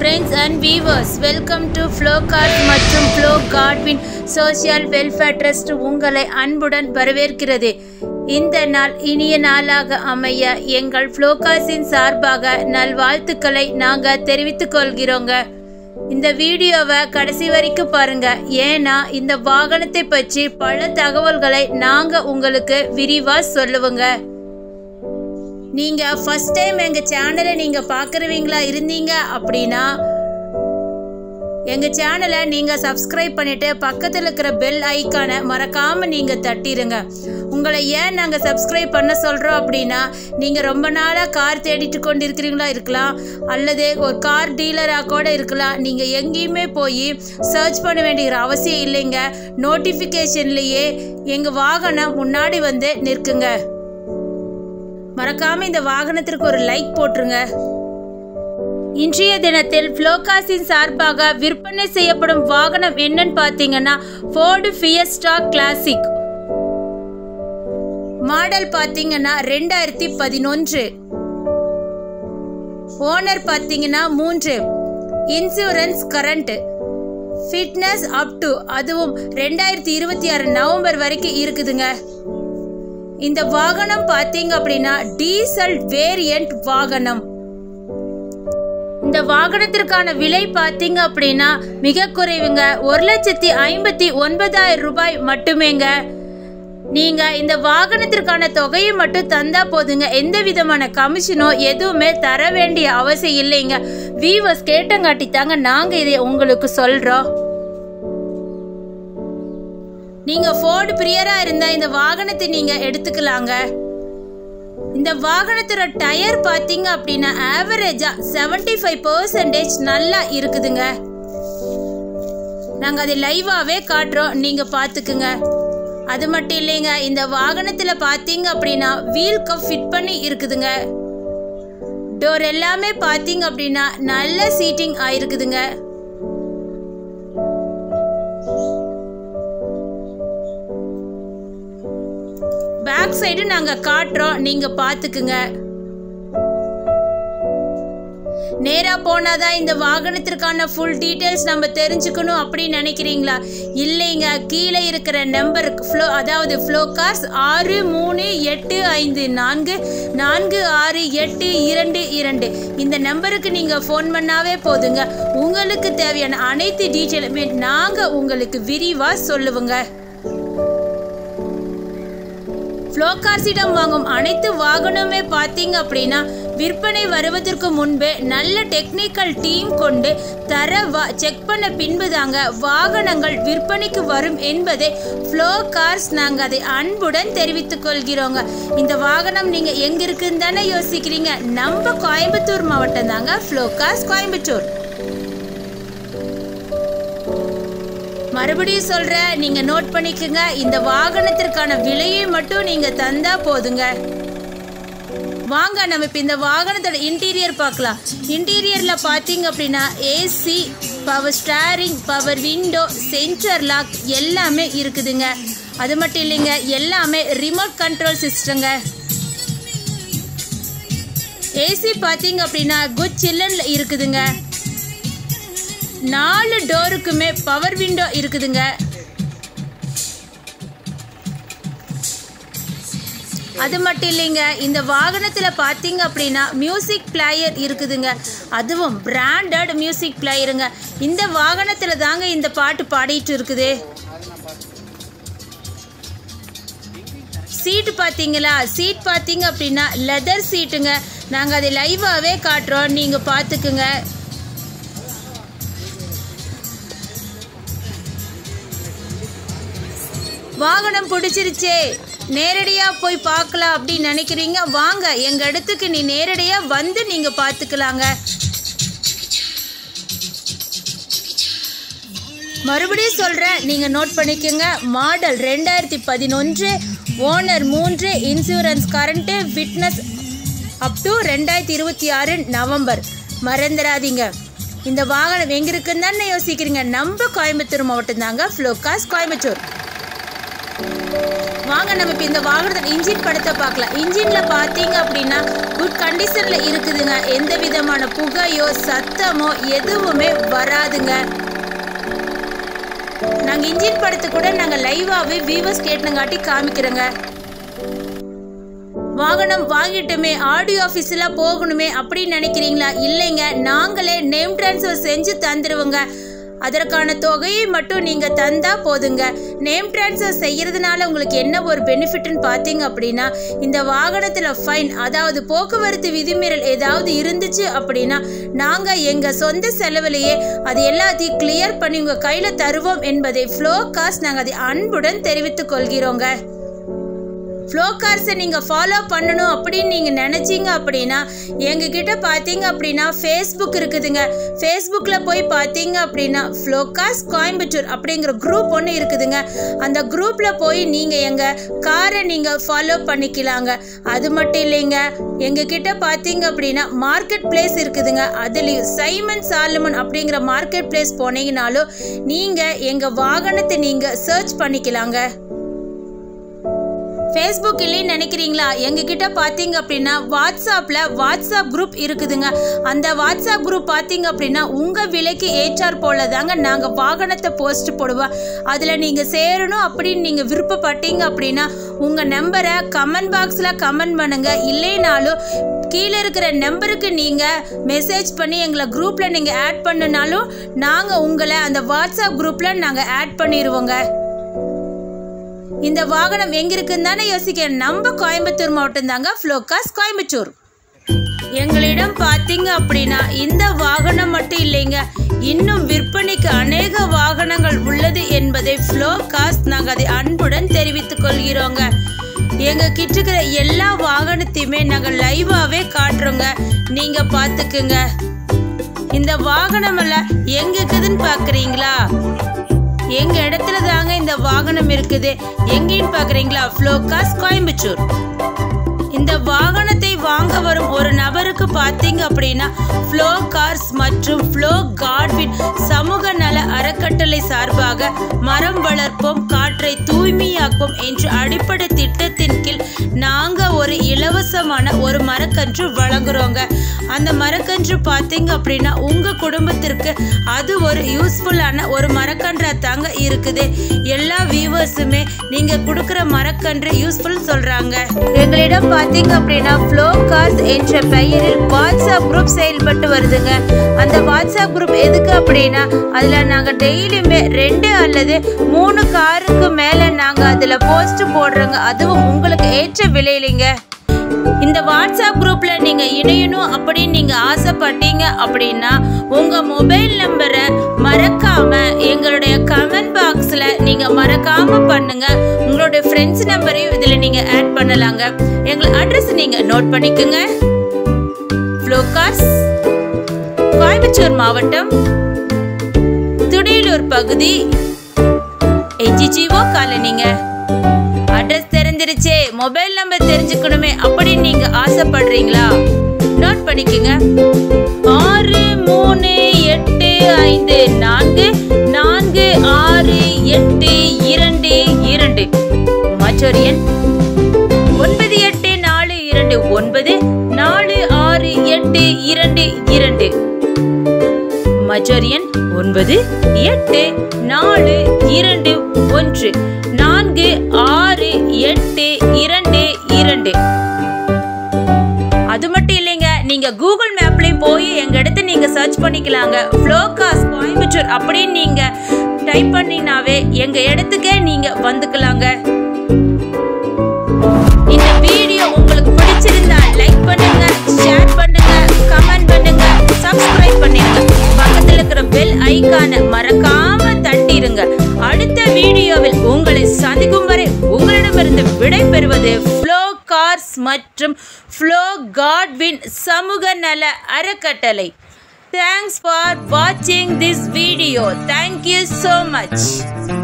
friends and viewers welcome to Flow card மற்றும் Flow Godwin social welfare trust உங்களை அன்புடன் வரவேற்கிறது இந்த நாள் இனிய நாளாக அமைய எங்கள் ஃப்ளோகாஸின் சார்பாக நல்வாழ்த்துக்களை நாங்கள் தெரிவித்துக் கொள்கிறோங்க இந்த வீடியோவை கடைசி வரைக்கும் பாருங்க ஏன்னா இந்த வாகனத்தை பற்றி பல தகவல்களை நாங்கள் உங்களுக்கு விரிவாக சொல்லுவோங்க நீங்கள் ஃபஸ்ட் டைம் எங்கள் சேனலை நீங்கள் பார்க்குறவங்களா இருந்தீங்க அப்படின்னா எங்கள் சேனலை நீங்கள் சப்ஸ்கிரைப் பண்ணிவிட்டு பக்கத்தில் இருக்கிற பெல் ஐக்கானை மறக்காமல் நீங்கள் தட்டிடுங்க உங்களை ஏன் நாங்கள் சப்ஸ்கிரைப் பண்ண சொல்கிறோம் அப்படின்னா நீங்கள் ரொம்ப நாளாக கார் தேடிட்டு கொண்டு இருக்கிறீங்களா இருக்கலாம் அல்லது ஒரு கார் டீலராக கூட இருக்கலாம் நீங்கள் எங்கேயுமே போய் சர்ச் பண்ண வேண்டிய அவசியம் இல்லைங்க நோட்டிஃபிகேஷன்லேயே எங்கள் வாகனம் முன்னாடி வந்து நிற்குங்க மறக்காம இந்த வாகனத்திற்கு ஒரு லைக் போட்டுருங்க இன்றைய தினத்தில் ஃப்ளோகாஸின் சார்பாக விற்பனை செய்யப்படும் வாகனம் என்னன்னு பார்த்தீங்கன்னா ஃபோர்டு ஃபியஸ்டா கிளாசிக் மாடல் பார்த்தீங்கன்னா ரெண்டாயிரத்தி பதினொன்று ஓனர் பார்த்தீங்கன்னா மூன்று insurance current fitness up to அதுவும் ரெண்டாயிரத்தி இருபத்தி ஆறு நவம்பர் வரைக்கும் இருக்குதுங்க இந்த வாகனம் பார்த்தீங்க அப்படின்னா டீசல் வேரியன்ட் வாகனம் இந்த வாகனத்திற்கான விலை பார்த்தீங்க அப்படின்னா மிக குறைவுங்க ஒரு லட்சத்தி ஐம்பத்தி ஒன்பதாயிரம் ரூபாய் மட்டுமேங்க நீங்க இந்த வாகனத்திற்கான தொகையை மட்டும் தந்தா போதுங்க எந்த விதமான கமிஷனோ எதுவுமே தர வேண்டிய அவசியம் இல்லைங்க வீவர்ஸ் கேட்டங்காட்டி தாங்க நாங்க இதை உங்களுக்கு சொல்றோம் நீங்க ஃபோர்டு பிரியரா இருந்தா இந்த வாகனத்தை நீங்க எடுத்துக்கலாங்க இந்த வாகனத்தோட டயர் பார்த்தீங்க அப்படின்னா ஆவரேஜா செவன்டி ஃபைவ் பர்சன்டேஜ் நல்லா இருக்குதுங்க நாங்க அதை லைவாவே காட்டுறோம் நீங்க பாத்துக்குங்க அது மட்டும் இல்லைங்க இந்த வாகனத்துல பாத்தீங்க அப்படின்னா வீல் கப் ஃபிட் பண்ணி இருக்குதுங்க டோர் எல்லாமே பாத்தீங்க அப்படின்னா நல்ல சீட்டிங் ஆயிருக்குதுங்க பேக் சைடு நாங்க காட்டுறோம் நீங்க பாத்துக்குங்க நேரா போனாதான் இந்த வாகனத்திற்கான ஃபுல் டீடைல்ஸ் நம்ம தெரிஞ்சுக்கணும் அப்படின்னு நினைக்கிறீங்களா இல்லைங்க கீழே இருக்கிற நம்பருக்கு ஃப்ளோ அதாவது ஃப்ளோ கார்ஸ் ஆறு மூணு எட்டு ஐந்து நான்கு நான்கு ஆறு எட்டு இரண்டு இரண்டு இந்த நம்பருக்கு நீங்கள் ஃபோன் பண்ணாவே போதுங்க உங்களுக்கு தேவையான அனைத்து டீட்டெயிலுமே நாங்கள் உங்களுக்கு விரிவாக சொல்லுவோங்க ஃப்ளோகார்ஸிடம் வாங்கும் அனைத்து வாகனமே பார்த்தீங்க அப்படின்னா விற்பனை வருவதற்கு முன்பே நல்ல டெக்னிக்கல் டீம் கொண்டு தர வா செக் பண்ண பின்பு தாங்க வாகனங்கள் விற்பனைக்கு வரும் என்பதை ஃப்ளோ கார்ஸ் நாங்கள் அதை அன்புடன் தெரிவித்துக் கொள்கிறோங்க இந்த வாகனம் நீங்கள் எங்கே இருக்குன்னு தானே யோசிக்கிறீங்க நம்ம கோயம்புத்தூர் மாவட்டம் தாங்க ஃப்ளோ கார்ஸ் கோயம்புத்தூர் மறுபடியும் சொல்கிறேன் நீங்கள் நோட் பண்ணிக்கோங்க இந்த வாகனத்திற்கான விலையை மட்டும் நீங்கள் தந்தா போதுங்க வாங்க நம்ம இப்போ இந்த வாகனத்தோட இன்டீரியர் பார்க்கலாம் இன்டீரியரில் பார்த்தீங்க அப்படின்னா AC power steering power window sensor lock எல்லாமே இருக்குதுங்க அது மட்டும் இல்லைங்க எல்லாமே ரிமோட் கண்ட்ரோல் சிஸ்டங்க ஏசி பார்த்தீங்க அப்படின்னா குட் சில்லன்ல இருக்குதுங்க நாலு டோருக்குமே பவர் விண்டோ இருக்குதுங்க அது மட்டும் இல்லைங்க இந்த வாகனத்தில் பார்த்தீங்க அப்படின்னா மியூசிக் பிளேயர் இருக்குதுங்க அதுவும் பிராண்டட் மியூசிக் பிளேயருங்க இந்த வாகனத்தில் தாங்க இந்த பாட்டு பாடிட்டு இருக்குது சீட்டு பார்த்தீங்களா சீட் பார்த்தீங்க அப்படின்னா லெதர் சீட்டுங்க நாங்கள் அதை லைவாகவே காட்டுறோம் நீங்கள் பார்த்துக்குங்க வாகனம் பிடிச்சிருச்சே நேரடியாக போய் பார்க்கலாம் அப்படின்னு நினைக்கிறீங்க வாங்க எங்கள் இடத்துக்கு நீ நேரடியாக வந்து நீங்கள் பார்த்துக்கலாங்க மறுபடியும் சொல்கிறேன் நீங்கள் நோட் பண்ணிக்கோங்க மாடல் ரெண்டாயிரத்தி பதினொன்று ஓனர் மூன்று insurance current fitness up to ரெண்டாயிரத்தி இருபத்தி ஆறு நவம்பர் மறந்துடாதீங்க இந்த வாகனம் எங்கே இருக்குன்னு தானே யோசிக்கிறீங்க நம்ம கோயம்புத்தூர் மாவட்டம் தாங்க ஃப்ளோகாஸ் கோயம்புத்தூர் வாங்க நம்ம இப்போ இந்த வாகனத்தை இன்ஜின் படத்தை பார்க்கலாம் இன்ஜினில் பார்த்தீங்க அப்படின்னா குட் கண்டிஷனில் இருக்குதுங்க எந்த விதமான புகையோ சத்தமோ எதுவுமே வராதுங்க நாங்கள் இன்ஜின் படத்தை கூட நாங்கள் லைவாகவே வியூவர்ஸ் கேட்டனங்காட்டி காமிக்கிறோங்க வாகனம் வாங்கிட்டுமே ஆடியோ ஆஃபீஸில் போகணுமே அப்படின்னு நினைக்கிறீங்களா இல்லைங்க நாங்களே நேம் ட்ரான்ஸ்ஃபர் செஞ்சு தந்துடுவோங்க அதற்கான தொகையை மட்டும் நீங்கள் தந்தா போதுங்க நேம் ட்ரான்ஸ்ஃபர் செய்யறதுனால உங்களுக்கு என்ன ஒரு பெனிஃபிட்னு பார்த்தீங்க அப்படின்னா இந்த வாகனத்தில் ஃபைன் அதாவது போக்குவரத்து விதிமீறல் ஏதாவது இருந்துச்சு அப்படின்னா நாங்கள் எங்கள் சொந்த செலவிலேயே அது எல்லாத்தையும் கிளியர் பண்ணி உங்கள் கையில் தருவோம் என்பதை ஃப்ளோ காஸ்ட் நாங்கள் அதை அன்புடன் தெரிவித்துக் கொள்கிறோங்க ஃப்ளோ கார்ஸை நீங்கள் ஃபாலோ பண்ணணும் அப்படின்னு நீங்கள் நினச்சிங்க அப்படின்னா எங்ககிட்ட பார்த்தீங்க அப்படின்னா ஃபேஸ்புக் இருக்குதுங்க ஃபேஸ்புக்கில் போய் பார்த்தீங்க அப்படின்னா ஃப்ளோ கார்ஸ் கோயம்புத்தூர் அப்படிங்கிற குரூப் ஒன்று இருக்குதுங்க அந்த குரூப்பில் போய் நீங்கள் எங்கள் காரை நீங்கள் ஃபாலோ பண்ணிக்கலாங்க அது மட்டும் இல்லைங்க எங்ககிட்ட பார்த்தீங்க அப்படின்னா மார்க்கெட் பிளேஸ் இருக்குதுங்க அதுலேயும் சைமன் சாலமன் அப்படிங்கிற மார்க்கெட் பிளேஸ் போனீங்கனாலும் நீங்கள் எங்கள் வாகனத்தை நீங்கள் சர்ச் பண்ணிக்கலாங்க ஃபேஸ்புக் இல்லைன்னு நினைக்கிறீங்களா எங்ககிட்ட பார்த்தீங்க அப்படின்னா வாட்ஸ்அப்பில் வாட்ஸ்அப் குரூப் இருக்குதுங்க அந்த வாட்ஸ்அப் குரூப் பார்த்தீங்க அப்படின்னா உங்கள் விலைக்கு ஏற்றார் போல தாங்க நாங்கள் வாகனத்தை போஸ்ட் போடுவோம் அதில் நீங்கள் சேரணும் அப்படின்னு நீங்கள் விருப்பப்பட்டீங்க அப்படின்னா உங்கள் நம்பரை கமெண்ட் பாக்ஸில் கமெண்ட் பண்ணுங்கள் இல்லைனாலும் கீழே இருக்கிற நம்பருக்கு நீங்கள் மெசேஜ் பண்ணி எங்களை குரூப்பில் நீங்கள் ஆட் பண்ணுனாலும் நாங்கள் உங்களை அந்த வாட்ஸ்அப் குரூப்பில் நாங்கள் ஆட் பண்ணிடுவோங்க இந்த வாகனம் எங்க இருக்குன்னு தானே யோசிக்க நம்ம கோயம்புத்தூர் மாவட்டம் தாங்க ஃப்ளோகாஸ் கோயம்புத்தூர் எங்களிடம் பார்த்தீங்க அப்படின்னா இந்த வாகனம் மட்டும் இல்லைங்க இன்னும் விற்பனைக்கு அநேக வாகனங்கள் உள்ளது என்பதை ஃப்ளோ காஸ்ட் நாங்கள் அதை அன்புடன் தெரிவித்துக் கொள்கிறோங்க எங்க கிட்ட இருக்கிற எல்லா வாகனத்தையுமே நாங்கள் லைவாவே காட்டுறோங்க நீங்க பார்த்துக்குங்க இந்த வாகனம் எல்லாம் எங்க இருக்குதுன்னு பார்க்குறீங்களா எங்க இடத்துல தாங்க இந்த வாகனம் இருக்குது எங்கேன்னு பாக்குறீங்களா ஃப்ளோகாஸ் கோயம்புத்தூர் இந்த வாகனத்தை வாங்க வரும் ஒரு நபருக்கு பார்த்தீங்க அப்படின்னா ஃப்ளோ கார்ஸ் மற்றும் ஃப்ளோ கார்ட்வின் சமூக நல அறக்கட்டளை சார்பாக மரம் வளர்ப்போம் காற்றை தூய்மையாக்கும் என்ற அடிப்படை திட்டத்தின் கீழ் நாங்கள் ஒரு இலவசமான ஒரு மரக்கன்று வழங்குறோங்க அந்த மரக்கன்று பார்த்தீங்க அப்படின்னா உங்கள் குடும்பத்திற்கு அது ஒரு யூஸ்ஃபுல்லான ஒரு மரக்கன்றாக தாங்க இருக்குது எல்லா வியூவர்ஸுமே நீங்கள் கொடுக்குற மரக்கன்று யூஸ்ஃபுல் சொல்கிறாங்க எங்களிடம் பார்த்தீங்க அப்படின்னா ஃப்ளோ கார்ஸ் என்ற பெயரில் வாட்ஸ்அப் குரூப் செயல்பட்டு வருதுங்க அந்த வாட்ஸ்அப் குரூப் எதுக்கு அப்படின்னா அதில் நாங்கள் டெய்லியுமே ரெண்டு அல்லது மூணு காருக்கு மேலே நாங்கள் அதில் போஸ்ட் போடுறோங்க அதுவும் உங்களுக்கு ஏற்ற விலையிலைங்க இந்த வாட்ஸ்அப் குரூப்ல நீங்க இணையணும் அப்படின்னு நீங்க ஆசைப்பட்டீங்க அப்படின்னா உங்க மொபைல் நம்பரை மறக்காம எங்களுடைய கமெண்ட் பாக்ஸ்ல நீங்க மறக்காம பண்ணுங்க உங்களுடைய ஃப்ரெண்ட்ஸ் நம்பரையும் இதுல நீங்க ஆட் பண்ணலாங்க எங்கள் அட்ரஸ் நீங்க நோட் பண்ணிக்கோங்க ஃப்ளோகார்ஸ் கோயம்புத்தூர் மாவட்டம் துடியலூர் பகுதி எஜிஜிஓ காலனிங்க அட்ரஸ் தெரிஞ்சிருச்சே மொபைல் நம்பர் தெரிஞ்சுக்கணுமே அப்படின்னு நீங்க ஆசைப்படுறீங்களா நோட் பண்ணிக்கோங்க ஆறு மூணு எட்டு ஐந்து நான்கு நான்கு ஆறு எட்டு இரண்டு இரண்டு மற்றொரு எண் ஒன்பது எட்டு நாலு இரண்டு ஒன்பது நாலு ஆறு எட்டு இரண்டு இரண்டு மற்றொரு எண் ஒன்பது எட்டு நாலு இரண்டு ஒன்று நான்கு ஆறு எட்டு இரண்டு இரண்டு அது மட்டும் இல்லைங்க நீங்க கூகுள் மேப்லயும் போய் எங்க இடத்த நீங்க சர்ச் பண்ணிக்கலாங்க ஃப்ளோகாஸ் கோயம்புத்தூர் அப்படின்னு நீங்க டைப் பண்ணினாவே எங்க இடத்துக்கே நீங்க வந்துக்கலாங்க இந்த வீடியோ உங்களுக்கு பிடிச்சிருந்தா லைக் பண்ணுங்க ஷேர் பண்ணுங்க கமெண்ட் பண்ணுங்க சப்ஸ்கிரைப் பண்ணிருங்க பக்கத்துல இருக்கிற பெல் ஐகானை மறக்காம தட்டிருங்க அடுத்த வீடியோவில் உங்களை சந்திக்கும் வரை உங்களிடமிருந்து விடை பெறுவது ஃப்ளோ கார்ஸ் மற்றும் ஃப்ளோ காட்வின் சமூக நல அறக்கட்டளை தேங்க்ஸ் ஃபார் வாட்சிங் this video thank you so much